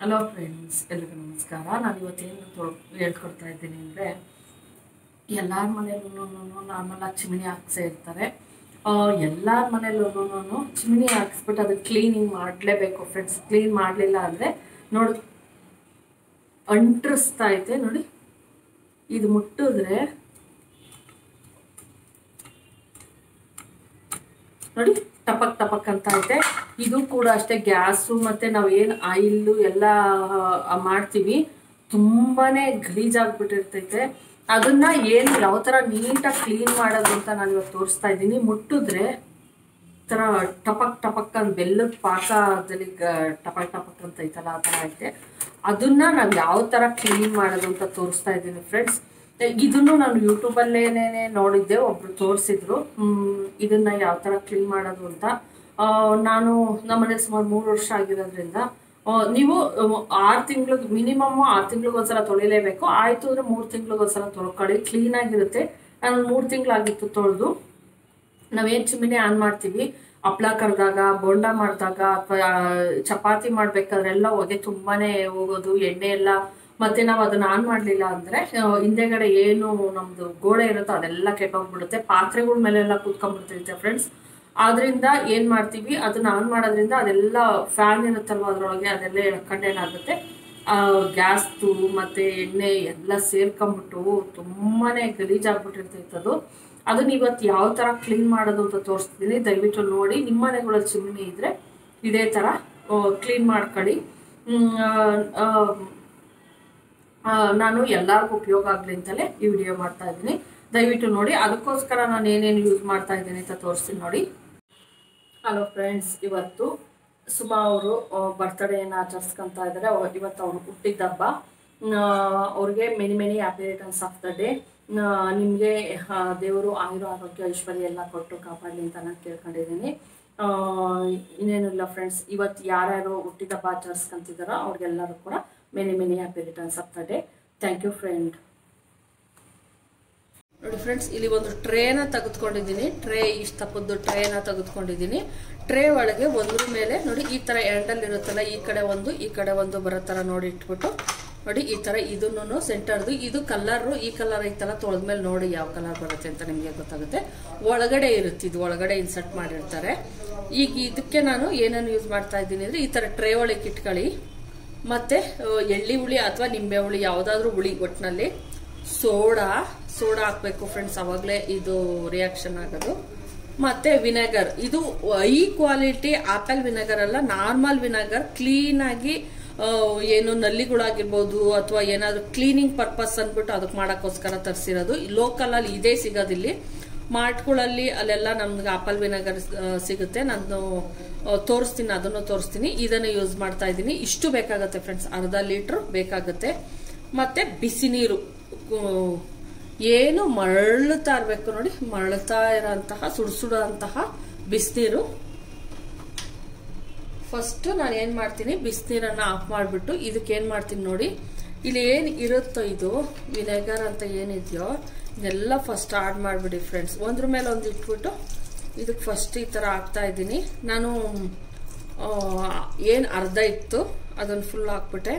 hello friends ಎಲ್ರಿಗೂ ನಮಸ್ಕಾರ ನಾನು ಇವತ್ತೇನು ತೊ ಹೇಳ್ಕೊಡ್ತಾ ಇದ್ದೀನಿ ಅಂದರೆ ಎಲ್ಲರ ಮನೇಲೂ ನಾರ್ಮಲಾಗಿ ಚಿಮಣಿ ಹಾಕ್ಸೇ ಇರ್ತಾರೆ ಎಲ್ಲರ ಮನೇಲೂ ಚಿಮಣಿ ಹಾಕ್ಸ್ಬಿಟ್ಟು ಅದು ಕ್ಲೀನಿಂಗ್ ಮಾಡಲೇಬೇಕು ಫ್ರೆಂಡ್ಸ್ ಕ್ಲೀನ್ ಮಾಡಲಿಲ್ಲ ಅಂದರೆ ನೋಡಿ ಅಂಟ್ರಿಸ್ತಾ ಐತೆ ನೋಡಿ ಇದು ಮುಟ್ಟಿದ್ರೆ ನೋಡಿ ಟಪಕ್ ಟಪಕ್ ಅಂತ ಐತೆ ಇದು ಕೂಡ ಅಷ್ಟೇ ಗ್ಯಾಸು ಮತ್ತು ನಾವು ಏನು ಆಯಿಲ್ಲು ಎಲ್ಲ ಆ, ಮಾಡ್ತೀವಿ ತುಂಬಾನೇ ಗಲೀಜಾಗ್ಬಿಟ್ಟಿರ್ತೈತೆ ಅದನ್ನ ಏನು ಯಾವ ಥರ ನೀಟಾಗಿ ಕ್ಲೀನ್ ಮಾಡೋದು ಅಂತ ನಾನು ಇವತ್ತು ತೋರಿಸ್ತಾ ಇದ್ದೀನಿ ಮುಟ್ಟಿದ್ರೆ ಈ ಥರ ಟಪಕ್ ಟಪಕ್ ಅಂತ ಬೆಲ್ಲದ ಪಾಕದಲ್ಲಿ ಗ- ಟಪಕ್ ಟಪಕ್ ಅಂತ ಐತಲ್ಲ ಆ ಥರ ಐತೆ ಅದನ್ನ ನಾವು ಯಾವ ಥರ ಕ್ಲೀನ್ ಮಾಡೋದು ಅಂತ ತೋರಿಸ್ತಾ ಇದ್ದೀನಿ ಫ್ರೆಂಡ್ಸ್ ಇದನ್ನು ನಾನು ಯೂಟ್ಯೂಬಲ್ಲೇನೆ ನೋಡಿದ್ದೆ ಒಬ್ರು ತೋರಿಸಿದ್ರು ಇದನ್ನ ಯಾವ ಥರ ಕ್ಲೀನ್ ಮಾಡೋದು ಅಂತ ಆ, ನಾನು ನಮ್ಮನೇಲಿ ಸುಮಾರು ಮೂರು ವರ್ಷ ಆಗಿರೋದ್ರಿಂದ ಆ, ನೀವು ಆರು ತಿಂಗ್ಳಿಗೆ ಮಿನಿಮಮ್ ಆರು ತಿಂಗ್ಳಿಗೆ ಒಂದ್ಸಲ ತೊಳಿಲೇಬೇಕು ಆಯಿತು ಅಂದರೆ ಮೂರು ತಿಂಗ್ಳಿಗೆ ಒಂದ್ಸಲ ತೊಳ್ಕೊಳ್ಳಿ ಕ್ಲೀನಾಗಿರುತ್ತೆ ನಾನು ಮೂರು ತಿಂಗಳಾಗಿತ್ತು ತೊಳೆದು ನಾವೇನು ಚಿಮಿನಿ ಆನ್ ಮಾಡ್ತೀವಿ ಹಪ್ಳ ಕರೆದಾಗ ಬೋಂಡ ಮಾಡಿದಾಗ ಅಥವಾ ಚಪಾತಿ ಮಾಡ್ಬೇಕಾದ್ರೆಲ್ಲ ಹೊಗೆ ತುಂಬಾನೇ ಹೋಗೋದು ಎಣ್ಣೆ ಎಲ್ಲ ಮತ್ತೆ ನಾವು ಅದನ್ನ ಆನ್ ಮಾಡಲಿಲ್ಲ ಅಂದ್ರೆ ಆ, ಹಿಂದೆಗಡೆ ಏನು ನಮ್ದು ಗೋಡೆ ಇರುತ್ತೋ ಅದೆಲ್ಲ ಕೆಟ್ಟೋಗ್ಬಿಡುತ್ತೆ ಪಾತ್ರೆಗಳ ಮೇಲೆಲ್ಲ ಕೂತ್ಕೊಂಡ್ಬಿಡ್ತೈತೆ ಫ್ರೆಂಡ್ಸ್ ಆದ್ರಿಂದ ಏನ್ ಮಾಡ್ತೀವಿ ಅದನ್ನ ಆನ್ ಮಾಡೋದ್ರಿಂದ ಅದೆಲ್ಲ ಫ್ಯಾನ್ ಇರುತ್ತಲ್ವ ಅದ್ರೊಳಗೆ ಅದೆಲ್ಲ ಎಳ್ಕೊಂಡೇನಾಗುತ್ತೆ ಗ್ಯಾಸ್ದು ಮತ್ತೆ ಎಣ್ಣೆ ಎಲ್ಲ ಸೇರ್ಕೊಂಬಿಟ್ಟು ತುಂಬಾನೇ ಗಲೀಜಾಗ್ಬಿಟ್ಟಿರ್ತೈತೆ ಅದು ಅದನ್ನ ಇವತ್ತು ಯಾವ ಥರ ಕ್ಲೀನ್ ಮಾಡೋದು ಅಂತ ತೋರಿಸ್ತಿದ್ದೀನಿ ದಯವಿಟ್ಟು ನೋಡಿ ನಿಮ್ಮ ಮನೆಗಳಲ್ಲಿ ಚಿಮಣಿ ಇದ್ರೆ ಇದೇ ಥರ ಕ್ಲೀನ್ ಮಾಡ್ಕೊಳ್ಳಿ ಹ್ಮ್, ಆ, ಆ, ಆ, ನಾನು ಎಲ್ಲರಿಗೂ ಉಪಯೋಗ ಆಗಲಿ ಅಂತಲೇ ಈ ವಿಡಿಯೋ ಮಾಡ್ತಾ ಇದ್ದೀನಿ ದಯವಿಟ್ಟು ನೋಡಿ ಅದಕ್ಕೋಸ್ಕರ ನಾನು ಏನೇನು ಯೂಸ್ ಮಾಡ್ತಾ ಇದ್ದೀನಿ ಅಂತ ತೋರಿಸ್ತೀನಿ ನೋಡಿ ಹಲೋ ಫ್ರೆಂಡ್ಸ್ ಇವತ್ತು ಸುಮಾ ಅವರು ಬರ್ತ್ಡೇನ ಆಚರಿಸ್ಕೊಂತ ಇದ್ದಾರೆ ಅವ- ಇವತ್ತು ಅವ್ರು ಹುಟ್ಟಿದ ಹಬ್ಬ ಅವ್ರಿಗೆ many many happy returns of the day ನಿಮಗೆ ದೇವರು ಆಯುರ ಆರೋಗ್ಯ ಐಶ್ವರ್ಯ ಎಲ್ಲ ಕೊಟ್ಟು ಕಾಪಾಡಲಿ ಅಂತ ನಾನು ಕೇಳ್ಕೊಂಡಿದ್ದೀನಿ ಆ, ಇನ್ನೇನಿಲ್ಲ ಫ್ರೆಂಡ್ಸ್ ಇವತ್ತು ಯಾರ್ಯಾರು ಹುಟ್ಟಿದ ಹಬ್ಬ ಆಚರಿಸ್ಕೊಂತಿದ್ದಾರೋ ಅವ್ರಿಗೆಲ್ಲರೂ ಕೂಡ many many happy returns of the day thank you friend ನೋಡಿ ಫ್ರೆಂಡ್ಸ್ ಇಲ್ಲಿ ಒಂದು ಟ್ರೇನ ತೆಗೆದುಕೊಂಡಿದ್ದೀನಿ ಟ್ರೇ ಇಷ್ಟು ತಪ್ಪದ್ದು ಟ್ರೇನ ತೆಗೆದುಕೊಂಡಿದ್ದೀನಿ ಟ್ರೇ ಒಳಗೆ ಒಂದ್ರ ಮೇಲೆ ನೋಡಿ ಈ ತರ ಹ್ಯಾಂಡಲ್ ಇರುತ್ತಲ್ಲ ಈ ಕಡೆ ಒಂದು ಈ ಕಡೆ ಒಂದು ಬರೋ ತರ ನೋಡಿ ಇಟ್ಬಿಟ್ಟು ನೋಡಿ ಈ ತರ ಇದನ್ನು ಸೆಂಟರ್ದು ಇದು ಕಲರ್ ಈ ಕಲರ್ ಐತಲ್ಲ ತೊಳೆದ್ಮೇಲೆ ನೋಡಿ ಯಾವ ಕಲರ್ ಬರುತ್ತೆ ಅಂತ ನಿಮಗೆ ಗೊತ್ತಾಗುತ್ತೆ ಒಳಗಡೆ ಇರುತ್ತೆ ಇದು ಒಳಗಡೆ ಇನ್ಸರ್ಟ್ ಮಾಡಿರ್ತಾರೆ ಈಗ ಇದಕ್ಕೆ ನಾನು ಏನೇನು ಯೂಸ್ ಮಾಡ್ತಾ ಇದ್ದೀನಿ ಅಂದ್ರೆ ಈ ತರ ಟ್ರೇ ಒಳಗೆ ಇಟ್ಕೊಳ್ಳಿ ಮತ್ತೆ ಆ, ಎಳ್ಳಿ ಹುಳಿ ಅಥವಾ ನಿಂಬೆ ಹುಳಿ ಯಾವುದಾದ್ರೂ ಹುಳಿ ಒಟ್ಟಿನಲ್ಲಿ ಸೋಡಾ ಸೋಡಾ ಹಾಕ್ಬೇಕು ಫ್ರೆಂಡ್ಸ್ ಅವಾಗಲೇ ಇದು ರಿಯಾಕ್ಷನ್ ಆಗೋದು ಮತ್ತೆ ವಿನೆಗರ್ ಇದು ಐ ಕ್ವಾಲಿಟಿ ಆಪಲ್ ವಿನೆಗರ್ ಅಲ್ಲ ನಾರ್ಮಲ್ ವಿನೆಗರ್ ಕ್ಲೀನ್ ಆಗಿ ಆ, ಏನು ನಲ್ಲಿಗಳಾಗಿರ್ಬೋದು ಅಥವಾ ಏನಾದ್ರು ಕ್ಲೀನಿಂಗ್ ಪರ್ಪಸ್ ಅಂದ್ಬಿಟ್ಟು ಅದಕ್ಕೆ ಮಾಡಕ್ಕೋಸ್ಕರ ತರಿಸಿರೋದು ಲೋಕಲ್ ಅಲ್ಲಿ ಇದೇ ಸಿಗೋದಿಲ್ಲಿ ಮಾರ್ಟ್ಗಳಲ್ಲಿ ಅಲ್ಲೆಲ್ಲ ನಮ್ಗೆ ಆಪಲ್ ವಿನೆಗರ್ ಸಿಗುತ್ತೆ ನಾನು ಆ, ತೋರಿಸ್ತೀನಿ ಅದನ್ನು ತೋರಿಸ್ತೀನಿ ಇದನ್ನು ಯೂಸ್ ಮಾಡ್ತಾ ಇದ್ದೀನಿ ಇಷ್ಟು ಬೇಕಾಗುತ್ತೆ ಫ್ರೆಂಡ್ಸ್ ಅರ್ಧ ಲೀಟ್ರ್ ಬೇಕಾಗುತ್ತೆ ಮತ್ತೆ ಬಿಸಿ ನೀರು ಕು- ಏನು ಮರಳುತ್ತಾ ಇರಬೇಕು ನೋಡಿ ಮರಳುತ್ತಾ ಇರೋಂತಹ ಸುಡು ಸುಡುವಂತಹ ಬಿಸಿನೀರು ಫಸ್ಟ್ ನಾನು ಏನ್ ಮಾಡ್ತೀನಿ ಬಿಸಿನೀರನ್ನ ಆಫ್ ಮಾಡಿಬಿಟ್ಟು ಇದಕ್ಕೆ ಏನ್ ಮಾಡ್ತೀನಿ ನೋಡಿ ಇಲ್ಲಿ ಏನ್ ಇರುತ್ತೋ ಇದು ವಿನೆಗರ್ ಅಂತ ಏನಿದೆಯೋ ಇದೆಲ್ಲ ಫಸ್ಟ್ ಆಡ್ ಮಾಡಿಬಿಡಿ ಫ್ರೆಂಡ್ಸ್ ಒಂದ್ರ ಮೇಲೆ ಒಂದು ಇಟ್ಬಿಟ್ಟು ಇದಕ್ಕೆ ಫಸ್ಟ್ ಈ ಥರ ಹಾಕ್ತಾ ಇದ್ದೀನಿ ನಾನು ಏನು ಅರ್ಧ ಇತ್ತು ಅದನ್ನು ಫುಲ್ ಹಾಕ್ಬಿಟ್ಟೆ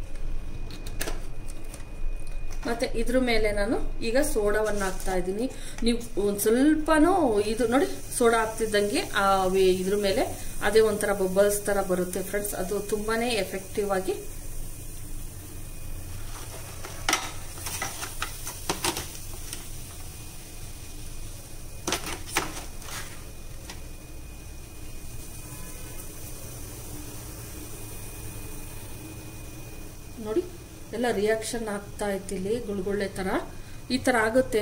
ಮತ್ತೆ ಇದ್ರ ಮೇಲೆ ನಾನು ಈಗ ಸೋಡಾವನ್ನು ಹಾಕ್ತಾ ಇದ್ದೀನಿ ನೀವು ಒಂದ್ ಸ್ವಲ್ಪನೂ ಇದು ನೋಡಿ ಸೋಡಾ ಹಾಕ್ತಿದ್ದಂಗೆ ಆ ವೆ- ಇದ್ರ ಮೇಲೆ ಅದೇ ಒಂಥರ ಬಬಲ್ಸ್ ತರ ಬರುತ್ತೆ ಫ್ರೆಂಡ್ಸ್ ಅದು ತುಂಬಾನೇ ಎಫೆಕ್ಟಿವ್ ಆಗಿ ನೋಡಿ ಎಲ್ಲ ರಿಯಾಕ್ಷನ್ ಆಗ್ತಾ ಐತಿ ಇಲ್ಲಿ ಗುಳ್ಗುಳ್ಳೆ ತರ ಈ ತರ ಆಗುತ್ತೆ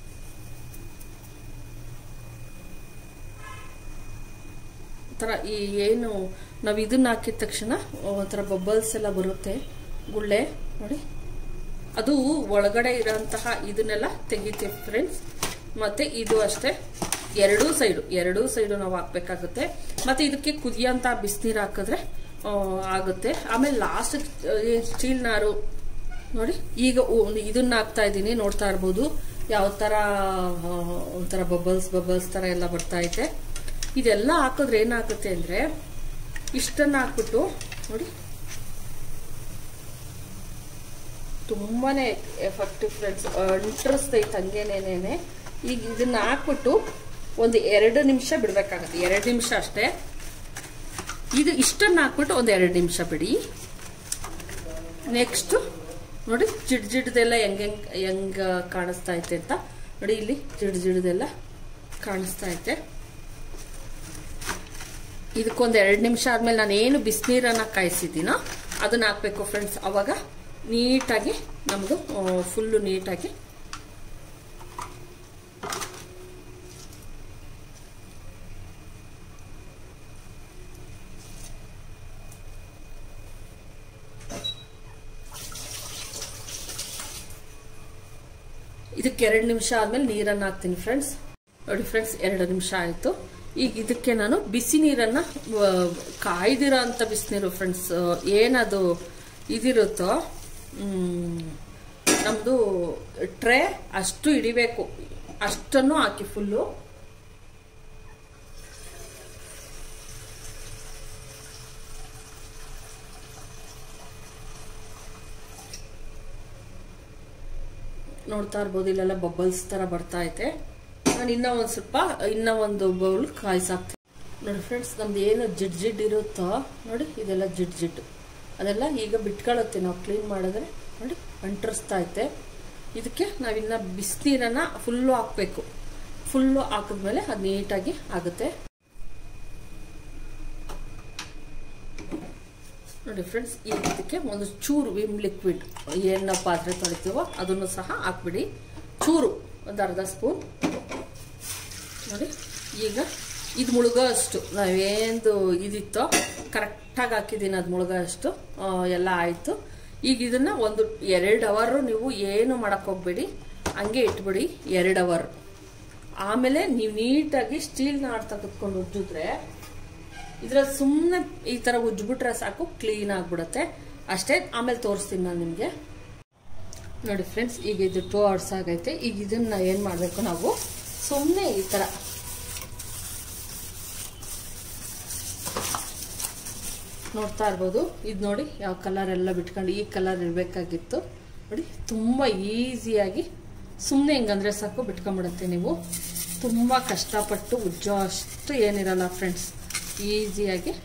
ಈ ತರ ಈ ಏನು ನಾವು ಇದನ್ನ ಹಾಕಿದ ತಕ್ಷಣ ಒಂಥರ ಬಬಲ್ಸ್ ಎಲ್ಲ ಬರುತ್ತೆ ಗುಳ್ಳೆ ನೋಡಿ ಅದು ಒಳಗಡೆ ಇರೋಂತಹ ಇದನ್ನೆಲ್ಲ ತೆಗಿತೀವಿ ಫ್ರೆಂಡ್ಸ್ ಮತ್ತೆ ಇದು ಅಷ್ಟೇ ಎರಡೂ ಸೈಡು ಎರಡೂ ಸೈಡು ನಾವು ಹಾಕ್ಬೇಕಾಗುತ್ತೆ ಮತ್ತೆ ಇದಕ್ಕೆ ಕುದಿಯಂತ ಬಿಸಿನೀರು ಹಾಕಿದ್ರೆ ಆ, ಆಗುತ್ತೆ ಆಮೇಲೆ ಲಾಸ್ಟ್ ಸ್ಟೀಲ್ ನಾರು ನೋಡಿ ಈಗ ಉ- ಇದನ್ನ ಹಾಕ್ತಾ ಇದ್ದೀನಿ ನೋಡ್ತಾ ಇರ್ಬೋದು ಯಾವ ತರ ಆ, ಒಂಥರ ಬಬಲ್ಸ್ ಬಬಲ್ಸ್ ತರ ಎಲ್ಲ ಬರ್ತಾ ಐತೆ ಇದೆಲ್ಲ ಹಾಕಿದ್ರೆ ಏನಾಗುತ್ತೆ ಅಂದ್ರೆ ಇಷ್ಟನ್ನ ಹಾಕ್ಬಿಟ್ಟು ನೋಡಿ ತುಂಬಾ ಎಫೆಕ್ಟಿವ್ ಫ್ರೆಂಡ್ಸ್ ಅಂಟ್ರಿಸ್ತೈತೆ ಹಂಗೇನೇನೆ ಈಗ ಇದನ್ನ ಹಾಕ್ಬಿಟ್ಟು ಒಂದು ಎರಡು ನಿಮಿಷ ಬಿಡಬೇಕಾಗತ್ತೆ ಎರಡು ನಿಮಿಷ ಅಷ್ಟೇ ಇದು ಇಷ್ಟನ್ನು ಹಾಕ್ಬಿಟ್ಟು ಒಂದು ಎರಡು ನಿಮಿಷ ಬಿಡಿ ನೆಕ್ಸ್ಟು ನೋಡಿ ಜಿಡ್ ಜಿಡ್ದೆಲ್ಲ ಹೆಂಗೆ ಹೆಂಗೆ ಕಾಣಿಸ್ತಾ ಐತೆ ಅಂತ ನೋಡಿ ಇಲ್ಲಿ ಜಿಡ್ ಜಿಡ್ದೆಲ್ಲ ಕಾಣಿಸ್ತಾ ಐತೆ ಇದಕ್ಕೊಂದು ಎರಡು ನಿಮಿಷ ಆದ್ಮೇಲೆ ನಾನು ಏನು ಬಿಸಿನೀರನ್ನ ಕಾಯಿಸಿದ್ದೀನೋ ಅದನ್ನ ಹಾಕ್ಬೇಕು ಫ್ರೆಂಡ್ಸ್ ಅವಾಗ ನೀಟಾಗಿ ನಮ್ಮದು ಫುಲ್ಲು ನೀಟಾಗಿ ಇದಕ್ಕೆ ಎರಡು ನಿಮಿಷ ಆದ್ಮೇಲೆ ನೀರನ್ನು ಹಾಕ್ತೀನಿ ಫ್ರೆಂಡ್ಸ್ ನೋಡಿ ಫ್ರೆಂಡ್ಸ್ ಎರಡು ನಿಮಿಷ ಆಯಿತು ಈಗ ಇದಕ್ಕೆ ನಾನು ಬಿಸಿ ನೀರನ್ನ ಆ, ಕಾಯ್ದಿರೋ ಅಂತ ಬಿಸಿನೀರು ಫ್ರೆಂಡ್ಸ್ ಏನದು ಇದಿರುತ್ತೋ ಮ್, ನಮ್ದು ಟ್ರೇ ಅಷ್ಟು ಹಿಡಿಬೇಕು ಅಷ್ಟನ್ನು ಹಾಕಿ ಫುಲ್ಲು ನೋಡ್ತಾ ಇರ್ಬೋದು ಇಲ್ಲೆಲ್ಲ ಬಬಲ್ಸ್ ತರ ಬರ್ತಾ ಐತೆ ನಾನು ಇನ್ನ ಒಂದ್ ಸ್ವಲ್ಪ ಇನ್ನ ಒಂದು ಬೌಲ್ ಕಾಯಿಸಾಕ್ತೀನಿ ನೋಡಿ ಫ್ರೆಂಡ್ಸ್ ನಮ್ದು ಏನು ಜಿಡ್ ಜಿಡ್ ಇರುತ್ತೋ ನೋಡಿ ಇದೆಲ್ಲ ಜಿಡ್ ಜಿಡ್ ಅದೆಲ್ಲ ಈಗ ಬಿಟ್ಕೊಳ್ಳುತ್ತೆ ನಾವು ಕ್ಲೀನ್ ಮಾಡಿದ್ರೆ ನೋಡಿ ಅಂಟರಿಸ್ತಾ ಐತೆ ಇದಕ್ಕೆ ನಾವಿನ್ನ ಬಿಸಿನೀರನ್ನ ಫುಲ್ಲು ಹಾಕ್ಬೇಕು ಫುಲ್ಲು ಹಾಕಿದ್ಮೇಲೆ ಅದು ನೀಟಾಗಿ ಆಗುತ್ತೆ ನೋಡಿ ಫ್ರೆಂಡ್ಸ್ ಈಗ ಇದಕ್ಕೆ ಒಂದು ಚೂರು ವಿಮ್ ಲಿಕ್ವಿಡ್ ಏನು ಪಾತ್ರೆ ತೊಳಿತೀವೋ ಅದನ್ನು ಸಹ ಹಾಕ್ಬಿಡಿ ಚೂರು ಒಂದು ಅರ್ಧ ಸ್ಪೂನ್ ನೋಡಿ ಈಗ ಇದು ಮುಳುಗೋ ಅಷ್ಟು ನಾವೇಂದು ಇದಿತ್ತೋ ಕರೆಕ್ಟಾಗಿ ಹಾಕಿದ್ದೀನಿ ಅದು ಮುಳುಗೋ ಅಷ್ಟು ಆ, ಎಲ್ಲ ಆಯಿತು ಈಗ ಇದನ್ನ ಒಂದು ಎರಡು ಅವರು ನೀವು ಏನು ಮಾಡಕ್ ಹೋಗ್ಬೇಡಿ ಹಂಗೆ ಇಟ್ಬಿಡಿ ಎರಡು ಅವರ್ ಆಮೇಲೆ ನೀವು ನೀಟಾಗಿ ಸ್ಟೀಲ್ ನಾಡ್ ತೆಗೆದುಕೊಂಡು ಉಜ್ಜಿದ್ರೆ ಇದ್ರ ಸುಮ್ಮನೆ ಈ ತರ ಉಜ್ಬಿಟ್ರೆ ಸಾಕು ಕ್ಲೀನ್ ಆಗ್ಬಿಡುತ್ತೆ ಅಷ್ಟೇ ಆಮೇಲೆ ತೋರಿಸ್ತೀನಿ ನಾನು ನಿಮಗೆ ನೋಡಿ ಫ್ರೆಂಡ್ಸ್ ಈಗ ಇದು ಟೂ ಅವರ್ಸ್ ಆಗೈತೆ ಈಗ ಇದನ್ನ ಏನ್ ಮಾಡಬೇಕು ನಾವು ಸುಮ್ಮನೆ ಈ ತರ ನೋಡ್ತಾ ಇರ್ಬೋದು ಇದು ನೋಡಿ ಯಾವ ಕಲರ್ ಎಲ್ಲ ಬಿಟ್ಕೊಂಡು ಈ ಕಲರ್ ಇರಬೇಕಾಗಿತ್ತು ನೋಡಿ ತುಂಬ ಈಸಿಯಾಗಿ ಸುಮ್ಮನೆ ಹಿಂಗಂದ್ರೆ ಸಾಕು ಬಿಟ್ಕೊಂಡ್ಬಿಡುತ್ತೆ ನೀವು ತುಂಬ ಕಷ್ಟಪಟ್ಟು ಉಜ್ಜೋ ಅಷ್ಟು ಏನಿರಲ್ಲ ಫ್ರೆಂಡ್ಸ್ ಈಸಿಯಾಗಿ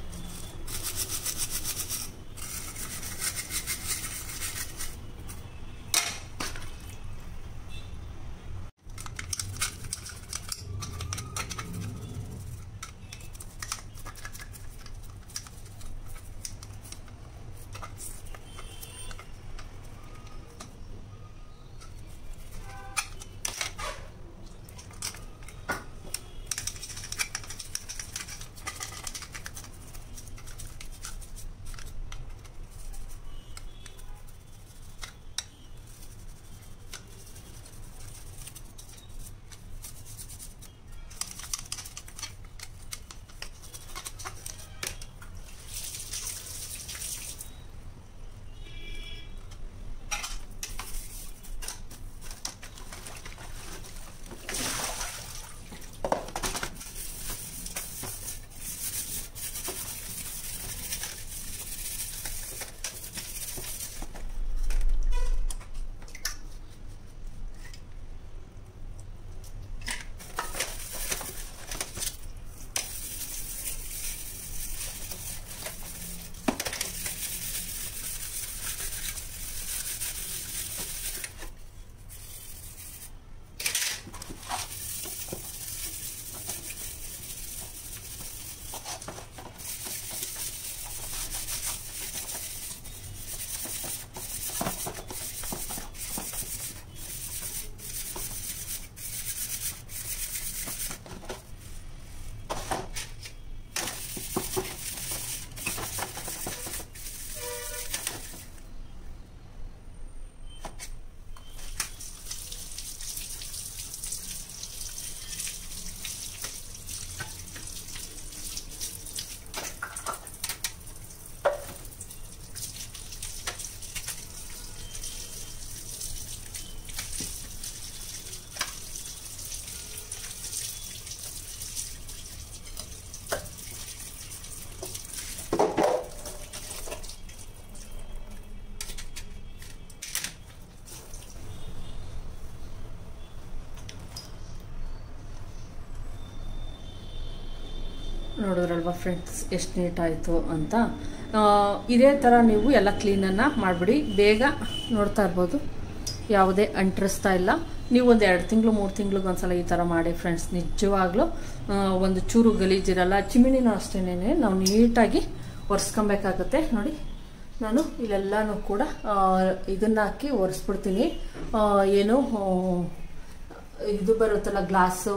ನೋಡಿದ್ರಲ್ವ ಫ್ರೆಂಡ್ಸ್ ಎಷ್ಟು ನೀಟಾಯಿತು ಅಂತ ಆ, ಇದೇ ಥರ ನೀವು ಎಲ್ಲ ಕ್ಲೀನನ್ನು ಮಾಡಿಬಿಡಿ ಬೇಗ ನೋಡ್ತಾ ಇರ್ಬೋದು ಯಾವುದೇ ಅಂಟ್ರಿಸ್ತಾ ಇಲ್ಲ ನೀವು ಒಂದು ಎರಡು ತಿಂಗಳು ಮೂರು ತಿಂಗ್ಳಿಗೆ ಒಂದ್ಸಲ ಈ ಥರ ಮಾಡಿ ಫ್ರೆಂಡ್ಸ್ ನಿಜವಾಗ್ಲೂ ಆ, ಒಂದು ಚೂರು ಗಲೀಜಿರಲ್ಲ ಚಿಮಿನಿನೂ ಅಷ್ಟೇನೆ ನಾವು ನೀಟಾಗಿ ಒರೆಸ್ಕೊಬೇಕಾಗತ್ತೆ ನೋಡಿ ನಾನು ಇಲ್ಲೆಲ್ಲನೂ ಕೂಡ ಆ, ಇದನ್ನ ಹಾಕಿ ಒರೆಸ್ಬಿಡ್ತೀನಿ ಆ, ಏನು ಆ, ಇದು ಬರುತ್ತಲ್ಲ ಗ್ಲಾಸು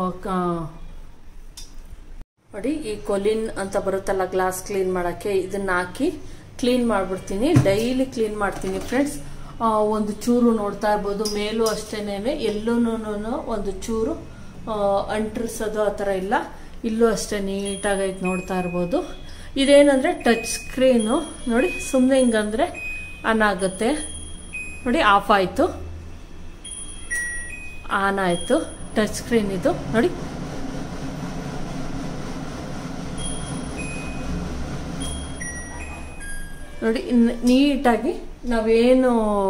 ನೋಡಿ ಈ ಕೊಲಿನ್ ಅಂತ ಬರುತ್ತಲ್ಲ ಗ್ಲಾಸ್ ಕ್ಲೀನ್ ಮಾಡೋಕ್ಕೆ ಇದನ್ನ ಹಾಕಿ ಕ್ಲೀನ್ ಮಾಡಿಬಿಡ್ತೀನಿ ಡೈಲಿ ಕ್ಲೀನ್ ಮಾಡ್ತೀನಿ ಫ್ರೆಂಡ್ಸ್ ಒಂದು ಚೂರು ನೋಡ್ತಾ ಇರ್ಬೋದು ಮೇಲೂ ಅಷ್ಟೇನೆ ಎಲ್ಲೂ ಒಂದು ಚೂರು ಆ, ಅಂಟ್ರಿಸೋದು ಆ ಥರ ಇಲ್ಲ ಇಲ್ಲೂ ಅಷ್ಟೇ ನೀಟಾಗೈತೆ ನೋಡ್ತಾ ಇರ್ಬೋದು ಇದೇನಂದರೆ ಟಚ್ ಸ್ಕ್ರೀನು ನೋಡಿ ಸುಮ್ಮನೆ ಹಿಂಗಂದ್ರೆ ಆನ್ ಆಗುತ್ತೆ ನೋಡಿ ಆಫ್ ಆಯಿತು ಆನ್ ಆಯಿತು ಟಚ್ ಸ್ಕ್ರೀನ್ ಇದು ನೋಡಿ ನೋಡಿ ಇನ್- ನೀಟಾಗಿ ನಾವೇನು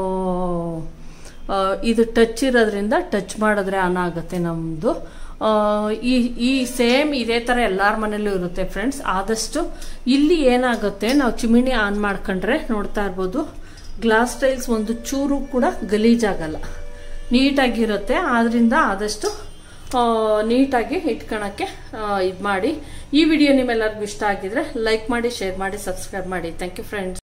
ಆ, ಇದು ಟಚ್ ಇರೋದ್ರಿಂದ ಟಚ್ ಮಾಡಿದ್ರೆ ಆನ್ ಆಗುತ್ತೆ ನಮ್ಮದು ಈ ಈ ಸೇಮ್ ಇದೇ ಥರ ಎಲ್ಲರ ಮನೇಲೂ ಇರುತ್ತೆ ಫ್ರೆಂಡ್ಸ್ ಆದಷ್ಟು ಇಲ್ಲಿ ಏನಾಗುತ್ತೆ ನಾವು ಚಿಮಿಣಿ ಆನ್ ಮಾಡ್ಕೊಂಡ್ರೆ ನೋಡ್ತಾ ಇರ್ಬೋದು ಗ್ಲಾಸ್ ಟೈಲ್ಸ್ ಒಂದು ಚೂರು ಕೂಡ ಗಲೀಜಾಗಲ್ಲ ನೀಟಾಗಿರುತ್ತೆ ಆದ್ರಿಂದ ಆದಷ್ಟು ಆ, ನೀಟಾಗಿ ಇಟ್ಕೊಳಕ್ಕೆ ಇದು ಮಾಡಿ ಈ ವಿಡಿಯೋ ನಿಮ್ಮೆಲ್ಲರಿಗೂ ಇಷ್ಟ ಆಗಿದ್ರೆ ಲೈಕ್ ಮಾಡಿ ಶೇರ್ ಮಾಡಿ ಸಬ್ಸ್ಕ್ರೈಬ್ ಮಾಡಿ ಥ್ಯಾಂಕ್ ಯು ಫ್ರೆಂಡ್ಸ್